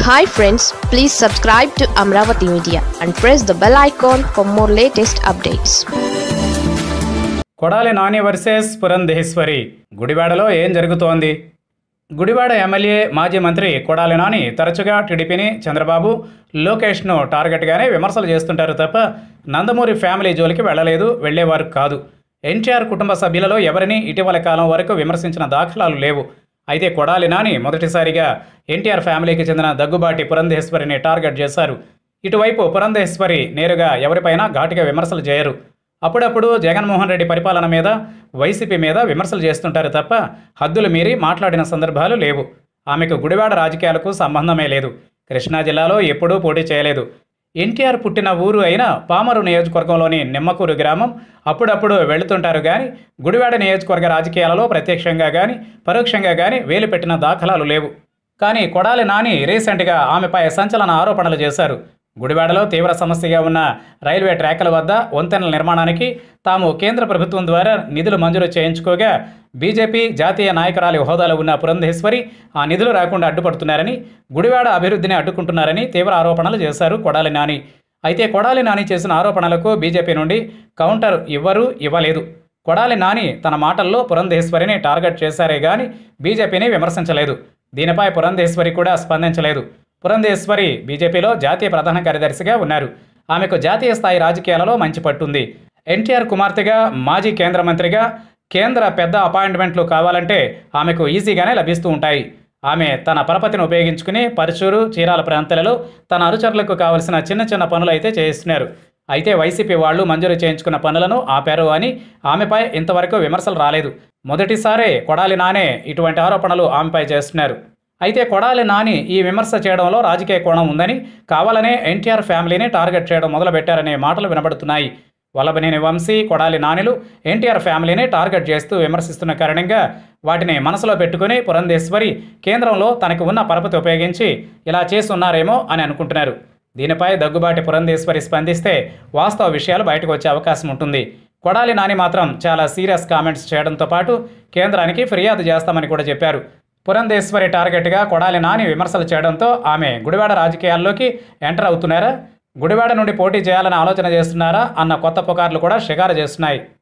hi friends please subscribe to Amaravati media and press the bell icon for more latest updates Kodali Nani versus Purandeswari గుడివాడలో ఏం జరుగుతోంది Gudivada MLA మాజీ మంత్రి కొడాలి నాని తరచుగా టీడీపీని చంద్రబాబు లోకేష్ను టార్గెట్గానే విమర్శలు చేస్తుంటారు తప్ప నందమూరి ఫ్యామిలీ జోలికి వెళ్ళలేదు వెళ్ళేవారు కాదు ఎన్టీఆర్ కుటుంబ సభ్యులలో ఎవరిని ఇటీవల కాలం వరకు విమర్శించిన దాఖలాలు లేవు అయితే కొడాలి నాని మొదటిసారిగా ఎన్టీఆర్ ఫ్యామిలీకి చెందిన దగ్గుబాటి పురంధేశ్వరిని టార్గెట్ చేశారు ఇటువైపు పురంధేశ్వరి నేరుగా ఎవరిపైనా ఘాటుగా విమర్శలు చేయరు అప్పుడప్పుడు జగన్మోహన్ రెడ్డి పరిపాలన మీద వైసీపీ మీద విమర్శలు చేస్తుంటారు తప్ప హద్దులు మీరి మాట్లాడిన సందర్భాలు లేవు ఆమెకు గుడివాడ రాజకీయాలకు సంబంధమే లేదు కృష్ణా జిల్లాలో ఎప్పుడూ పోటీ చేయలేదు ఎన్టీఆర్ పుట్టిన ఊరు అయిన పామరు నియోజకవర్గంలోని నిమ్మకూరు గ్రామం అప్పుడప్పుడు వెళుతుంటారు కానీ గుడివాడ నియోజకవర్గ రాజకీయాలలో ప్రత్యక్షంగా కానీ పరోక్షంగా కానీ వేలు పెట్టిన దాఖలాలు లేవు కానీ కొడాలి నాని రీసెంట్గా ఆమెపై సంచలన ఆరోపణలు చేశారు గుడివాడలో తీవ్ర సమస్యగా ఉన్న రైల్వే ట్రాకుల వద్ద వంతెనల నిర్మాణానికి తాము కేంద్ర ప్రభుత్వం ద్వారా నిధులు మంజూరు చేయించుకోగా బీజేపీ జాతీయ నాయకురాలి హోదాలో ఉన్న పురంధేశ్వరి ఆ నిధులు రాకుండా అడ్డుపడుతున్నారని గుడివాడ అభివృద్ధిని అడ్డుకుంటున్నారని తీవ్ర ఆరోపణలు చేశారు కొడాలి నాని అయితే కొడాలి నాని చేసిన ఆరోపణలకు బీజేపీ నుండి కౌంటర్ ఇవ్వరు ఇవ్వలేదు కొడాలి నాని తన మాటల్లో పురంధేశ్వరిని టార్గెట్ చేశారే గాని బీజేపీని విమర్శించలేదు దీనిపై పురంధేశ్వరి కూడా స్పందించలేదు పురంధేశ్వరి బీజేపీలో జాతీయ ప్రధాన కార్యదర్శిగా ఉన్నారు ఆమెకు జాతీయ స్థాయి రాజకీయాలలో మంచి పట్టుంది ఎన్టీఆర్ కుమార్తెగా మాజీ కేంద్ర మంత్రిగా కేంద్ర పెద్ద అపాయింట్మెంట్లు కావాలంటే ఆమెకు ఈజీగానే లభిస్తూ ఉంటాయి ఆమె తన పరపతిని ఉపయోగించుకుని పరుచూరు చీరాల ప్రాంతాలలో తన అనుచరులకు కావలసిన చిన్న చిన్న పనులు అయితే చేయిస్తున్నారు అయితే వైసీపీ వాళ్ళు మంజూరు చేయించుకున్న పనులను ఆపారు అని ఆమెపై ఇంతవరకు విమర్శలు రాలేదు మొదటిసారే కొడాలి నానే ఇటువంటి ఆరోపణలు ఆమెపై చేస్తున్నారు అయితే కొడాలి నాని ఈ విమర్శ చేయడంలో రాజకీయ కోణం ఉందని కావాలనే ఎన్టీఆర్ ఫ్యామిలీని టార్గెట్ చేయడం మొదలుపెట్టారనే మాటలు వినబడుతున్నాయి వల్లభనేని వంశీ కొడాలి నానిలు ఎన్టీఆర్ ఫ్యామిలీని టార్గెట్ చేస్తూ విమర్శిస్తున్న కారణంగా వాటిని మనసులో పెట్టుకుని పురంధేశ్వరి కేంద్రంలో తనకు ఉన్న పరపతి ఉపయోగించి ఇలా చేస్తున్నారేమో అని అనుకుంటున్నారు దీనిపై దగ్గుబాటి పురంధేశ్వరి స్పందిస్తే వాస్తవ విషయాలు బయటకు వచ్చే అవకాశం ఉంటుంది కొడాలి నాని మాత్రం చాలా సీరియస్ కామెంట్స్ చేయడంతో పాటు కేంద్రానికి ఫిర్యాదు చేస్తామని కూడా చెప్పారు పురంధేశ్వరి టార్గెట్గా కొడాలి నాని విమర్శలు చేయడంతో ఆమె గుడివాడ రాజకీయాల్లోకి ఎంటర్ అవుతున్నారా గుడివాడ నుండి పోటీ చేయాలని ఆలోచన చేస్తున్నారా అన్న కొత్త పుకార్లు కూడా షికారు చేస్తున్నాయి